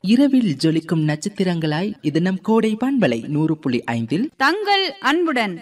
இரவில் ஜொலிக்கும் நட்சத்திரங்களாய் இது நம் கோடை பண்பலை நூறு புள்ளி ஐந்தில் தங்கள் அன்புடன்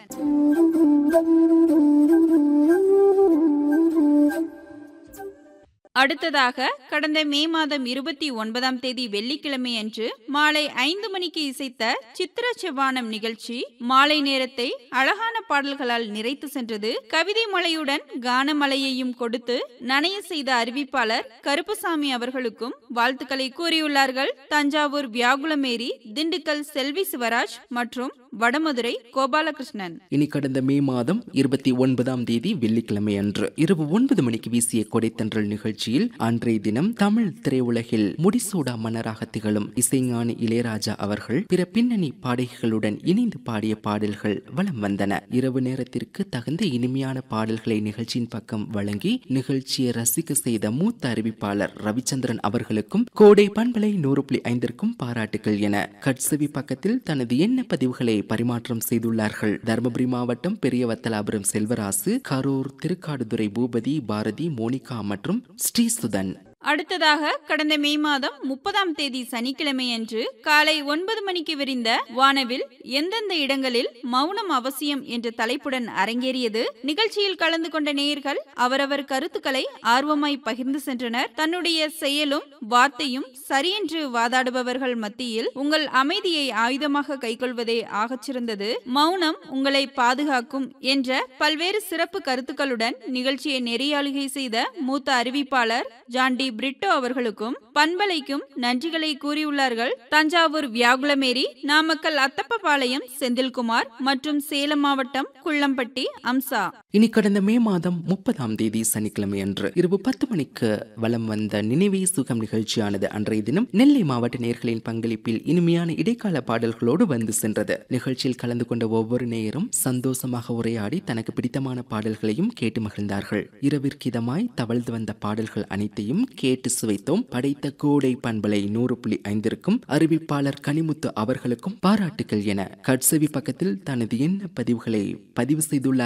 அடுத்ததாக கடந்த மே மாதம் இருபத்தி ஒன்பதாம் தேதி வெள்ளிக்கிழமை அன்று மாலை ஐந்து மணிக்கு இசைத்த சித்திர செவ்வானம் நிகழ்ச்சி மாலை நேரத்தை அழகான பாடல்களால் நிறைத்து சென்றது கவிதை மலையுடன் கானமலையையும் கொடுத்து நனைய செய்த அறிவிப்பாளர் கருப்புசாமி அவர்களுக்கும் வாழ்த்துக்களை கூறியுள்ளார்கள் தஞ்சாவூர் வியாகுலமேரி திண்டுக்கல் செல்வி சிவராஜ் மற்றும் வடமதுரை கோபாலகிருஷ்ணன் இனி கடந்த மே மாதம் இருபத்தி ஒன்பதாம் தேதி வெள்ளிக்கிழமை அன்று இரவு ஒன்பது மணிக்கு வீசிய கொடைத்தன்றல் நிகழ்ச்சியில் அன்றைய தினம் தமிழ் திரையுலகில் முடிசூடா மன்னராக திகழும் இசைஞானி இளையராஜா அவர்கள் பிற பின்னணி பாடகிகளுடன் இணைந்து பாடிய பாடல்கள் வலம் வந்தன இரவு நேரத்திற்கு தகுந்த இனிமையான பாடல்களை நிகழ்ச்சியின் பக்கம் வழங்கி நிகழ்ச்சியை ரசிக்க செய்த மூத்த அறிவிப்பாளர் ரவிச்சந்திரன் அவர்களுக்கும் கோடை பண்பலை நூறு புள்ளி ஐந்திற்கும் பாராட்டுகள் என கட்சவி பக்கத்தில் தனது எண்ண பதிவுகளை பரிமாற்றம் செய்துள்ளார்கள் தருமபுரி மாவட்டம் பெரியவத்தலாபுரம் செல்வராசு கரூர் திருக்காடுதுறை பூபதி பாரதி மோனிகா மற்றும் ஸ்ரீசுதன் அடுத்ததாக கடந்த மே மாதம் முப்பதாம் தேதி சனிக்கிழமை அன்று காலை ஒன்பது மணிக்கு விரிந்த வானவில் எந்தெந்த இடங்களில் மௌனம் அவசியம் என்ற தலைப்புடன் அரங்கேறியது நிகழ்ச்சியில் கலந்து கொண்ட நேயர்கள் அவரவர் கருத்துக்களை ஆர்வமாய் பகிர்ந்து சென்றனர் தன்னுடைய செயலும் வார்த்தையும் சரியென்று வாதாடுபவர்கள் மத்தியில் உங்கள் அமைதியை ஆயுதமாக கைக்கொள்வதே ஆகச்சிறந்தது மௌனம் உங்களை பாதுகாக்கும் என்ற பல்வேறு சிறப்பு கருத்துக்களுடன் நிகழ்ச்சியை நெறியாளுகை செய்த மூத்த அறிவிப்பாளர் ஜான்டி பிரிட்டோ அவர்களுக்கும் பண்பலைக்கும் நன்றிகளை கூறியுள்ளார்கள் தஞ்சாவூர் வியாகுலமேரி நாமக்கல் அத்தப்பபாளையம் செந்தில்குமார் மற்றும் சேலம் மாவட்டம் குள்ளம்பட்டி அம்சா இனி கடந்த மே மாதம் முப்பதாம் தேதி சனிக்கிழமை அன்று இரவு பத்து மணிக்கு வலம் வந்த நினைவே சுகம் நிகழ்ச்சியானது அன்றைய தினம் நெல்லை மாவட்ட நேர்களின் பங்களிப்பில் இனிமையான இடைக்கால பாடல்களோடு வந்து சென்றது நிகழ்ச்சியில் கலந்து கொண்ட ஒவ்வொரு நேயரும் சந்தோஷமாக உரையாடி தனக்கு பிடித்தமான பாடல்களையும் கேட்டு மகிழ்ந்தார்கள் இரவிற்கிதமாய் தவழ்ந்து வந்த பாடல்கள் அனைத்தையும் கேட்டு சுவைத்தோம் படைத்த கோடை பண்பலை நூறு புள்ளி ஐந்திற்கும் அறிவிப்பாளர் கனிமுத்து அவர்களுக்கும் பாராட்டுகள் என கட்சவி பக்கத்தில் தனது எண்ண பதிவுகளை பதிவு செய்துள்ள